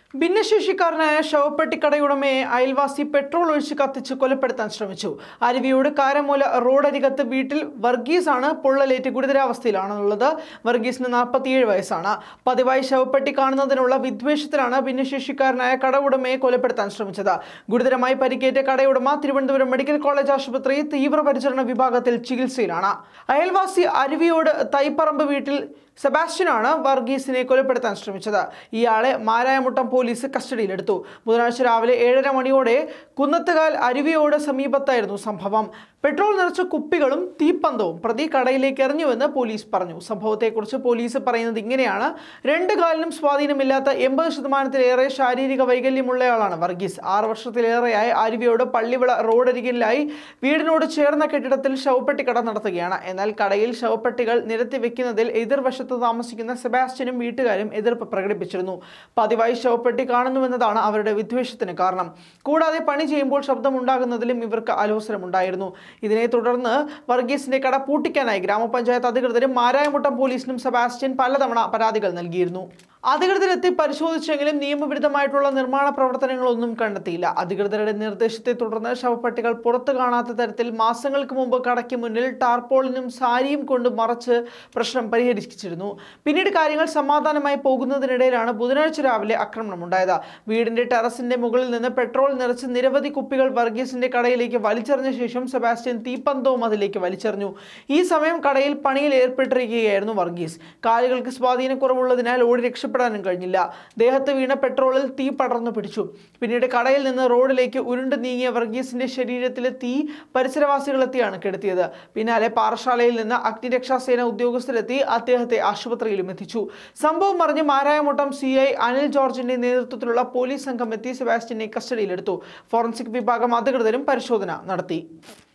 ഭിന്നശേഷിക്കാരനായ ശവപ്പെട്ടിക്കടയുടമയെ അയൽവാസി പെട്രോൾ ഒഴിച്ച് കത്തിച്ച് കൊലപ്പെടുത്താൻ ശ്രമിച്ചു അരുവിയോട് കാരമൂല റോഡരികത്ത് വീട്ടിൽ വർഗീസ് ആണ് പൊള്ളലേറ്റ് ഗുരുതരാവസ്ഥയിലാണുള്ളത് വർഗീസിന് നാൽപ്പത്തിയേഴ് വയസ്സാണ് പതിവായി ശവപ്പെട്ടി കാണുന്നതിനുള്ള വിദ്വേഷത്തിലാണ് ഭിന്നശേഷിക്കാരനായ കടയുടമയെ കൊലപ്പെടുത്താൻ ശ്രമിച്ചത് ഗുരുതരമായി പരിക്കേറ്റ കടയുടമ തിരുവനന്തപുരം മെഡിക്കൽ കോളേജ് ആശുപത്രി തീവ്രപരിചരണ വിഭാഗത്തിൽ ചികിത്സയിലാണ് അയൽവാസി അരുവിയോട് തൈപ്പറമ്പ് വീട്ടിൽ സെബാസ്റ്റ്യനാണ് വർഗീസിനെ കൊലപ്പെടുത്താൻ ശ്രമിച്ചത് ഇയാളെ മാരായമുട്ടം പോലീസ് കസ്റ്റഡിയിലെടുത്തു ബുധനാഴ്ച രാവിലെ ഏഴര മണിയോടെ കുന്നത്തുകാൽ അരുവിയോട് സമീപത്തായിരുന്നു സംഭവം പെട്രോൾ നിറച്ച കുപ്പികളും തീപ്പന്തവും പ്രതി കടയിലേക്ക് എറിഞ്ഞുവെന്ന് പോലീസ് പറഞ്ഞു സംഭവത്തെക്കുറിച്ച് പോലീസ് പറയുന്നത് ഇങ്ങനെയാണ് രണ്ട് കാലിനും സ്വാധീനമില്ലാത്ത എൺപത് ശതമാനത്തിലേറെ ശാരീരിക വൈകല്യമുള്ളയാളാണ് വർഗീസ് ആറ് വർഷത്തിലേറെയായി അരുവിയോട് പള്ളിവിള റോഡരികിലായി വീടിനോട് ചേർന്ന കെട്ടിടത്തിൽ ശവപ്പെട്ടി കട നടത്തുകയാണ് എന്നാൽ കടയിൽ ശവപ്പെട്ടികൾ നിരത്തി വെക്കുന്നതിൽ എതിർവശത്ത് താമസിക്കുന്ന സെബാസ്റ്റ്യനും വീട്ടുകാരും എതിർപ്പ് പ്രകടിപ്പിച്ചിരുന്നു പതിവായി ശവപ്പെട്ടി കാണുന്നുവെന്നതാണ് അവരുടെ വിദ്വേഷത്തിന് കാരണം കൂടാതെ പണി ചെയ്യുമ്പോൾ ശബ്ദമുണ്ടാകുന്നതിലും ഇവർക്ക് അലോസരമുണ്ടായിരുന്നു ഇതിനെ തുടർന്ന് വർഗീസിന്റെ കട പൂട്ടിക്കാനായി ഗ്രാമപഞ്ചായത്ത് അധികൃതരും മാരായമുട്ടം പോലീസിനും സെബാസ്റ്റ്യൻ പലതവണ പരാതികൾ നൽകിയിരുന്നു അധികൃതരെത്തി പരിശോധിച്ചെങ്കിലും നിയമവിരുദ്ധമായിട്ടുള്ള നിർമ്മാണ പ്രവർത്തനങ്ങളൊന്നും കണ്ടെത്തിയില്ല അധികൃതരുടെ നിർദ്ദേശത്തെ തുടർന്ന് ശവപ്പെട്ടികൾ പുറത്തു കാണാത്ത തരത്തിൽ മാസങ്ങൾക്ക് മുമ്പ് കടയ്ക്ക് മുന്നിൽ ടാർപോളിനും സാരിയും കൊണ്ട് മറച്ച് പ്രശ്നം പരിഹരിച്ചിരുന്നു പിന്നീട് കാര്യങ്ങൾ സമാധാനമായി പോകുന്നതിനിടയിലാണ് ബുധനാഴ്ച രാവിലെ ആക്രമണമുണ്ടായത് വീടിന്റെ ടെറസിന്റെ മുകളിൽ നിന്ന് പെട്രോൾ നിറച്ച് നിരവധി കുപ്പികൾ വർഗീസിന്റെ കടയിലേക്ക് വലിച്ചെറിഞ്ഞ ശേഷം സെബാസ്റ്റ്യൻ തീപ്പന്തവും അതിലേക്ക് വലിച്ചെറിഞ്ഞു ഈ സമയം കടയിൽ പണിയിൽ ഏർപ്പെട്ടിരിക്കുകയായിരുന്നു വർഗീസ് കാലുകൾക്ക് സ്വാധീനക്കുറവുള്ളതിനാൽ ഓടി രക്ഷപ്പെടാനും കഴിഞ്ഞില്ല ദേഹത്ത് വീണ പെട്രോളിൽ തീ പടർന്നു പിടിച്ചു പിന്നീട് കടയിൽ നിന്ന് റോഡിലേക്ക് ഉരുണ്ട് നീങ്ങിയ വർഗീസിന്റെ ശരീരത്തിലെ തീ പരിസരവാസികളെത്തിയാണ് കെടുത്തിയത് പിന്നാലെ പാറശാലയിൽ നിന്ന് അഗ്നിരക്ഷാസേന ഉദ്യോഗസ്ഥരെത്തി അദ്ദേഹത്തെ ആശുപത്രിയിലും എത്തിച്ചു സംഭവം അറിഞ്ഞ് മാരായമുട്ടം സി ഐ അനിൽ ജോർജിന്റെ നേതൃത്വത്തിലുള്ള പോലീസ് സംഘം എത്തി സെബാസ്റ്റ്യനെ കസ്റ്റഡിയിലെടുത്തു ഫോറൻസിക് വിഭാഗം അധികൃതരും പരിശോധന നടത്തി